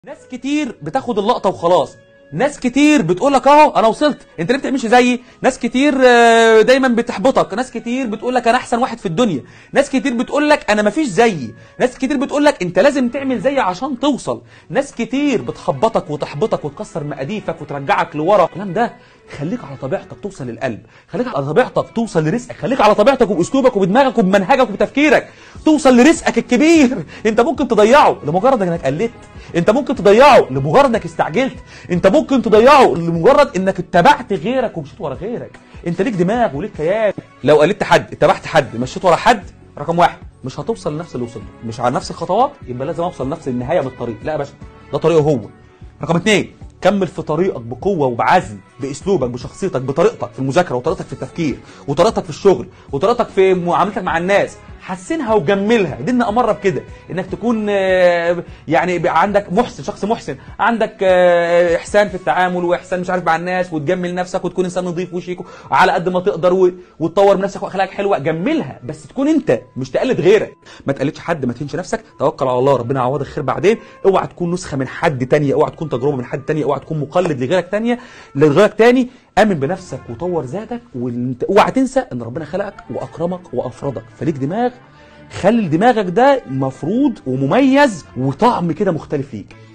ناس كتير بتاخد اللقطه وخلاص ناس كتير بتقول لك اهو انا وصلت انت ليه بتعملش زيي ناس كتير آه، دايما بتحبطك ناس كتير بتقول لك انا احسن واحد في الدنيا ناس كتير بتقول لك انا مفيش زيي ناس كتير بتقول لك انت لازم تعمل زيي عشان توصل ناس كتير بتخبطك وتحبطك وتكسر مقاديفك وترجعك لورا الكلام ده خليك على طبيعتك توصل للقلب خليك على طبيعتك توصل لرزقك خليك على طبيعتك وباسلوبك وبدماغك وبمنهجك وبتفكيرك توصل لرزقك الكبير انت ممكن تضيعه لمجرد انك قلدت انت ممكن تضيعه لمجرد انك استعجلت انت ممكن تضيعه لمجرد انك اتبعت غيرك ومشيت ورا غيرك انت ليك دماغ وليك كيان لو قلدت حد اتبعت حد مشيت ورا حد رقم واحد مش هتوصل لنفس اللي وصلته مش على نفس الخطوات يبقى لازم اوصل لنفس النهايه من الطريق لا يا باشا ده طريقه هو رقم اتنين كمل في طريقك بقوه وبعزم باسلوبك بشخصيتك بطريقتك في المذاكره وطريقتك في التفكير وطريقتك في الشغل وطريقتك في معاملتك مع الناس حسنها وجملها ديننا امر بكده انك تكون آه، يعني يبقى عندك محسن شخص محسن عندك آه، احسان في التعامل واحسان مش عارف مع الناس وتجمل نفسك وتكون انسان نظيف وشيك على قد ما تقدر و- وتطور من نفسك واخلاقك حلوه جملها بس تكون انت مش تقلد غيرك ما تقلدش حد ما تهينش نفسك توكل على الله ربنا يعوضك خير بعدين اوعى تكون نسخه من حد تانية اوعى تكون تجربه من حد تانية اوعى تكون مقلد لغيرك تانية لغيرك تاني امن بنفسك وطور ذاتك وانت اوعى تنسى ان ربنا خلقك واكرمك وافرضك فليك دماغ خلي دماغك ده مفروض ومميز وطعم كده مختلف فيك